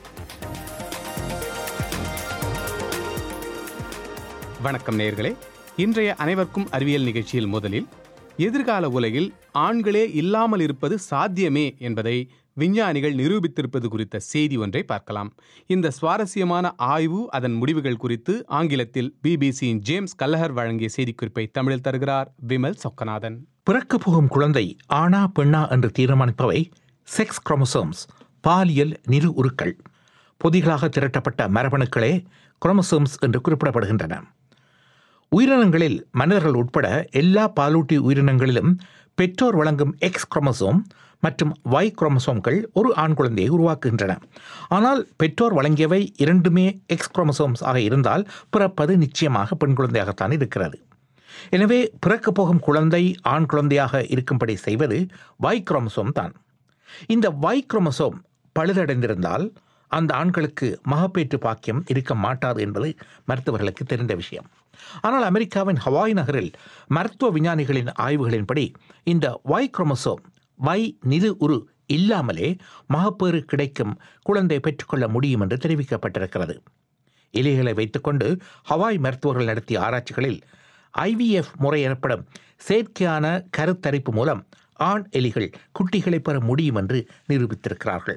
வணக்கம் நேர்களே இன்றைய அனைவருக்கும் அறிவியல் நிகழ்ச்சியில் முதலில் எதிர்கால உலகில் ஆண்களே இல்லாமல் இருப்பது சாத்தியமே என்பதை விஞ்ஞானிகள் நிரூபித்திருப்பது குறித்த செய்தி ஒன்றை பார்க்கலாம் இந்த சுவாரஸ்யமான ஆய்வு அதன் முடிவுகள் குறித்து ஆங்கிலத்தில் பிபிசியின் ஜேம்ஸ் கல்லஹர் வழங்கிய செய்திக்குறிப்பை தமிழில் தருகிறார் விமல் சொக்கநாதன் பிறக்க போகும் குழந்தை ஆணா பெண்ணா என்று தீர்மானிப்பவை செக்ஸ் குரோமோசோம்ஸ் பாலியல் நிறு உருக்கள் பொதிகளாக திரட்டப்பட்ட மரபணுக்களே குரோமோசோம்ஸ் என்று குறிப்பிடப்படுகின்றன உயிரினங்களில் மனிதர்கள் உட்பட எல்லா பாலூட்டி உயிரினங்களிலும் பெற்றோர் வழங்கும் எக்ஸ் குரோமோசோம் மற்றும் ஒய் குரோமோசோம்கள் ஒரு ஆண் குழந்தையை உருவாக்குகின்றன ஆனால் பெற்றோர் வழங்கியவை இரண்டுமே எக்ஸ் குரோமோசோம்ஸ் ஆக இருந்தால் பிறப்பது நிச்சயமாக பெண் குழந்தையாகத்தான் இருக்கிறது எனவே பிறக்கப் போகும் குழந்தை ஆண் குழந்தையாக இருக்கும்படி செய்வது ஒய் குரோமோசோம் தான் இந்த Y குரோமோசோம் பழுதடைந்திருந்தால் அந்த ஆண்களுக்கு மகப்பேற்று பாக்கியம் இருக்க மாட்டாது என்பது மருத்துவர்களுக்கு தெரிந்த விஷயம் ஆனால் அமெரிக்காவின் ஹவாய் நகரில் மருத்துவ விஞ்ஞானிகளின் ஆய்வுகளின்படி இந்த Y குரோமோசோம் Y நிது உரு இல்லாமலே மகப்பேறு கிடைக்கும் குழந்தை பெற்றுக்கொள்ள முடியும் என்று தெரிவிக்கப்பட்டிருக்கிறது எலிகளை வைத்துக்கொண்டு ஹவாய் மருத்துவர்கள் நடத்திய ஆராய்ச்சிகளில் ஐவிஎஃப் முறை எனப்படும் செயற்கையான கருத்தரிப்பு மூலம் ஆண் எலிகள் குட்டிகளை பெற முடியும் என்று நிரூபித்திருக்கிறார்கள்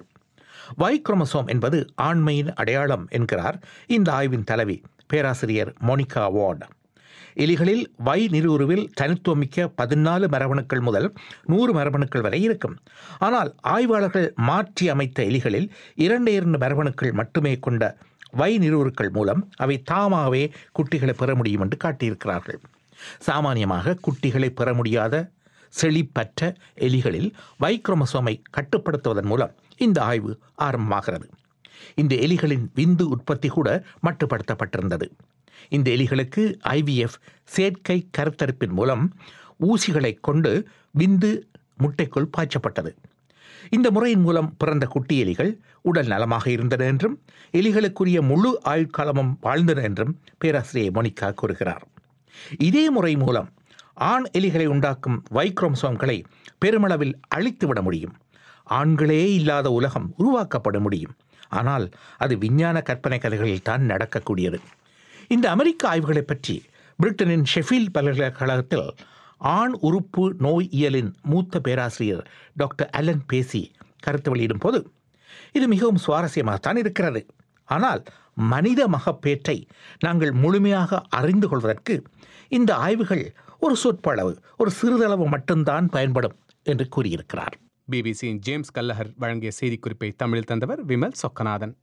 Y குரோமோசோம் என்பது ஆண்மையின் அடையாளம் என்கிறார் இந்த ஆய்வின் தலைவி பேராசிரியர் மோனிகா வார்டு எலிகளில் வை நிறுவுருவில் தனித்துவமிக்க பதினாலு மரபணுக்கள் முதல் நூறு மரபணுக்கள் வரை இருக்கும் ஆனால் ஆய்வாளர்கள் மாற்றி அமைத்த எலிகளில் இரண்டு இரண்டு மரபணுக்கள் மட்டுமே கொண்ட வை நிறுவுருக்கள் மூலம் அவை தாமாகவே குட்டிகளை பெற முடியும் என்று காட்டியிருக்கிறார்கள் சாமானியமாக குட்டிகளை பெற முடியாத செழிப்பற்ற எலிகளில் வை குரோமோசோமை கட்டுப்படுத்துவதன் மூலம் இந்த ஆய்வு ஆரம்பமாகிறது இந்த எலிகளின் விந்து உற்பத்தி கூட மட்டுப்படுத்தப்பட்டிருந்தது இந்த எலிகளுக்கு ஐவிஎஃப் செயற்கை கருத்தரிப்பின் மூலம் ஊசிகளை கொண்டு விந்து முட்டைக்குள் பாய்ச்சப்பட்டது இந்த முறையின் மூலம் பிறந்த குட்டி எலிகள் உடல் நலமாக இருந்தன என்றும் எலிகளுக்குரிய முழு ஆயுட்காலமும் வாழ்ந்தன என்றும் பேராசிரியர் மோனிகா கூறுகிறார் இதே முறை மூலம் ஆண் எலிகளை உண்டாக்கும் வைக்ரோமசோம்களை பெருமளவில் அழித்துவிட முடியும் ஆண்களே இல்லாத உலகம் உருவாக்கப்பட முடியும் ஆனால் அது விஞ்ஞான கற்பனை கதைகளில் தான் நடக்கக்கூடியது இந்த அமெரிக்க ஆய்வுகளை பற்றி பிரிட்டனின் ஷெஃபீல்ட் பல்கலைக்கழகத்தில் ஆண் உறுப்பு நோய் இயலின் மூத்த பேராசிரியர் டாக்டர் அலன் பேசி கருத்து வெளியிடும் போது இது மிகவும் சுவாரஸ்யமாகத்தான் இருக்கிறது ஆனால் மனித மகப்பேற்றை நாங்கள் முழுமையாக அறிந்து கொள்வதற்கு இந்த ஆய்வுகள் ஒரு சொற்பளவு ஒரு சிறிதளவு மட்டும்தான் பயன்படும் என்று கூறியிருக்கிறார் பிபிசியின் ஜேம்ஸ் கல்லஹர் வழங்கிய செய்திக்குறிப்பை தமிழில் தந்தவர் விமல் சொக்கநாதன்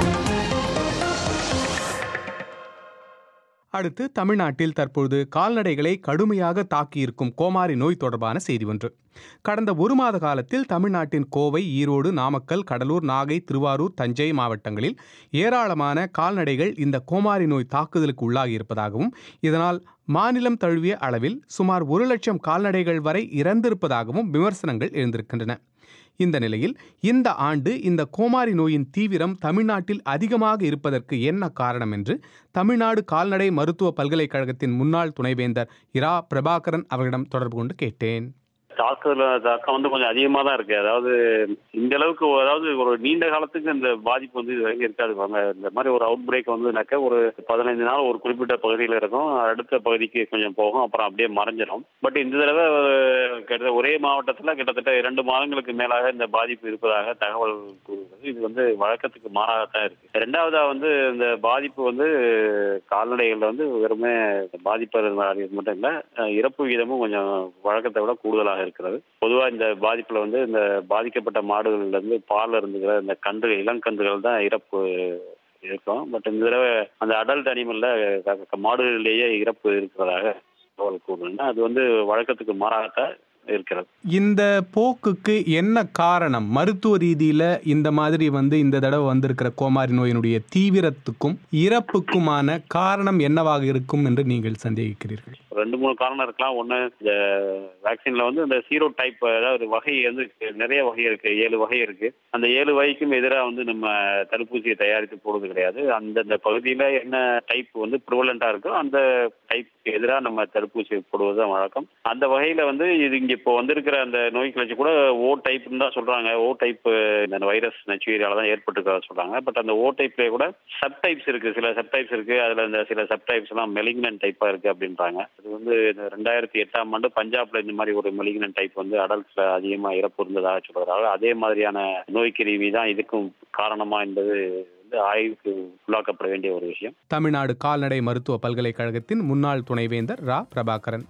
அடுத்து தமிழ்நாட்டில் தற்பொழுது கால்நடைகளை கடுமையாக தாக்கியிருக்கும் கோமாரி நோய் தொடர்பான செய்தி ஒன்று கடந்த ஒரு மாத காலத்தில் தமிழ்நாட்டின் கோவை ஈரோடு நாமக்கல் கடலூர் நாகை திருவாரூர் தஞ்சை மாவட்டங்களில் ஏராளமான கால்நடைகள் இந்த கோமாரி நோய் தாக்குதலுக்கு உள்ளாகி இருப்பதாகவும் இதனால் மாநிலம் தழுவிய அளவில் சுமார் ஒரு லட்சம் கால்நடைகள் வரை இறந்திருப்பதாகவும் விமர்சனங்கள் எழுந்திருக்கின்றன இந்த நிலையில் இந்த ஆண்டு இந்த கோமாரி நோயின் தீவிரம் தமிழ்நாட்டில் அதிகமாக இருப்பதற்கு என்ன காரணம் என்று தமிழ்நாடு கால்நடை மருத்துவ பல்கலைக்கழகத்தின் முன்னாள் துணைவேந்தர் இரா பிரபாகரன் அவர்களிடம் தொடர்பு கொண்டு கேட்டேன் தாக்குதல் தாக்கம் வந்து கொஞ்சம் அதிகமாக தான் இருக்கு அதாவது இந்த அளவுக்கு அதாவது ஒரு நீண்ட காலத்துக்கு இந்த பாதிப்பு வந்து இது வரைக்கும் இருக்காது பாருங்க இந்த மாதிரி ஒரு அவுட் பிரேக் வந்துனாக்க ஒரு பதினைந்து நாள் ஒரு குறிப்பிட்ட பகுதியில் இருக்கும் அடுத்த பகுதிக்கு கொஞ்சம் போகும் அப்புறம் அப்படியே மறைஞ்சிடும் பட் இந்த தடவை கிட்டத்தட்ட ஒரே மாவட்டத்தில் கிட்டத்தட்ட இரண்டு மாதங்களுக்கு மேலாக இந்த பாதிப்பு இருப்பதாக தகவல் கூறுகிறது இது வந்து வழக்கத்துக்கு மாறாகத்தான் இருக்கு ரெண்டாவதா வந்து இந்த பாதிப்பு வந்து கால்நடைகளில் வந்து வெறுமே பாதிப்பு மட்டும் இல்லை இறப்பு விகிதமும் கொஞ்சம் வழக்கத்தை விட கூடுதலாக இருக்கிறது பொதுவாக இந்த பாதிப்புல வந்து இந்த பாதிக்கப்பட்ட மாடுகள்ல இருந்து பால் இருந்துக்கிற இந்த கன்றுகள் இளங்கன்றுகள் தான் இறப்பு இருக்கும் பட் இந்த தடவை அந்த அடல்ட் அனிமல்ல மாடுகளிலேயே இறப்பு இருக்கிறதாக தகவல் கூறுதுன்னா அது வந்து வழக்கத்துக்கு மாறாகத்தான் இருக்கிறது இந்த போக்குக்கு என்ன காரணம் மருத்துவ ரீதியில இந்த மாதிரி வந்து இந்த தடவை வந்திருக்கிற கோமாரி நோயினுடைய தீவிரத்துக்கும் இறப்புக்குமான காரணம் என்னவாக இருக்கும் என்று நீங்கள் சந்தேகிக்கிறீர்கள் ரெண்டு மூணு காரணம் இருக்கலாம் ஒன்று இந்த வேக்சின்ல வந்து இந்த சீரோ டைப் அதாவது வகை வந்து நிறைய வகை இருக்கு ஏழு வகை இருக்கு அந்த ஏழு வகைக்கும் எதிராக வந்து நம்ம தடுப்பூசியை தயாரித்து போடுறது கிடையாது அந்தந்த பகுதியில் என்ன டைப் வந்து ப்ரிவலண்டா இருக்கோ அந்த டைப்புக்கு எதிராக நம்ம தடுப்பூசி போடுவது தான் வழக்கம் அந்த வகையில வந்து இது இங்க இப்போ வந்திருக்கிற அந்த நோய் கிளர்ச்சி கூட ஓ டைப்னு தான் சொல்றாங்க ஓ டைப் இந்த வைரஸ் நச்சுயிரியால தான் ஏற்பட்டிருக்கிறதா சொல்றாங்க பட் அந்த ஓ டைப்லேயே கூட சப் டைப்ஸ் இருக்கு சில சப் டைப்ஸ் இருக்கு அதுல இந்த சில சப் டைப்ஸ் எல்லாம் மெலிக்னன் டைப்பா இருக்கு அப்படின்றாங்க அது வந்து ரெண்டாயிரத்தி எட்டாம் ஆண்டு பஞ்சாப்ல இந்த மாதிரி ஒரு மெலிக்னன் டைப் வந்து அடல்ட்ஸ்ல அதிகமா இறப்பு இருந்ததாக சொல்றாங்க அதே மாதிரியான நோய் கிருமி தான் இதுக்கும் காரணமா என்பது வந்து ஆய்வுக்கு உள்ளாக்கப்பட வேண்டிய ஒரு விஷயம் தமிழ்நாடு கால்நடை மருத்துவ பல்கலைக்கழகத்தின் முன்னாள் துணைவேந்தர் ரா பிரபாகரன்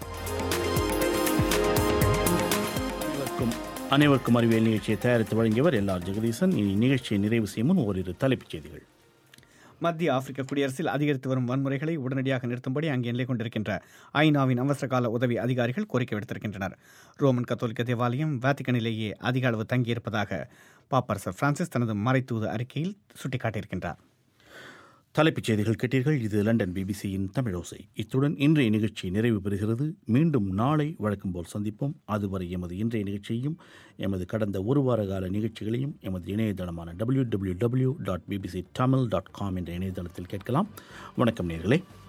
அனைவருக்கும் அறிவியல் நிகழ்ச்சியை தயாரித்து வழங்கியவர் எல் ஆர் ஜெகதீசன் இனி நிகழ்ச்சியை நிறைவு செய்யும் முன் ஓரிரு தலைப்புச் செய்திகள் மத்திய ஆப்பிரிக்க குடியரசில் அதிகரித்து வரும் வன்முறைகளை உடனடியாக நிறுத்தும்படி அங்கே நிலை கொண்டிருக்கின்ற ஐநாவின் அவசரகால உதவி அதிகாரிகள் கோரிக்கை விடுத்திருக்கின்றனர் ரோமன் கத்தோலிக்க தேவாலயம் வேத்திகனிலேயே அதிக அளவு தங்கியிருப்பதாக பாப்பரசர் பிரான்சிஸ் தனது மறைத்தூது அறிக்கையில் சுட்டிக்காட்டியிருக்கின்றார் தலைப்புச் செய்திகள் கேட்டீர்கள் இது லண்டன் பிபிசியின் தமிழோசை இத்துடன் இன்றைய நிகழ்ச்சி நிறைவு பெறுகிறது மீண்டும் நாளை வழக்கம் போல் சந்திப்போம் அதுவரை எமது இன்றைய நிகழ்ச்சியையும் எமது கடந்த ஒரு வார கால நிகழ்ச்சிகளையும் எமது இணையதளமான W W W dot BBC Tamil dot com என்ற இணையதளத்தில் கேட்கலாம் வணக்கம் நேர்களே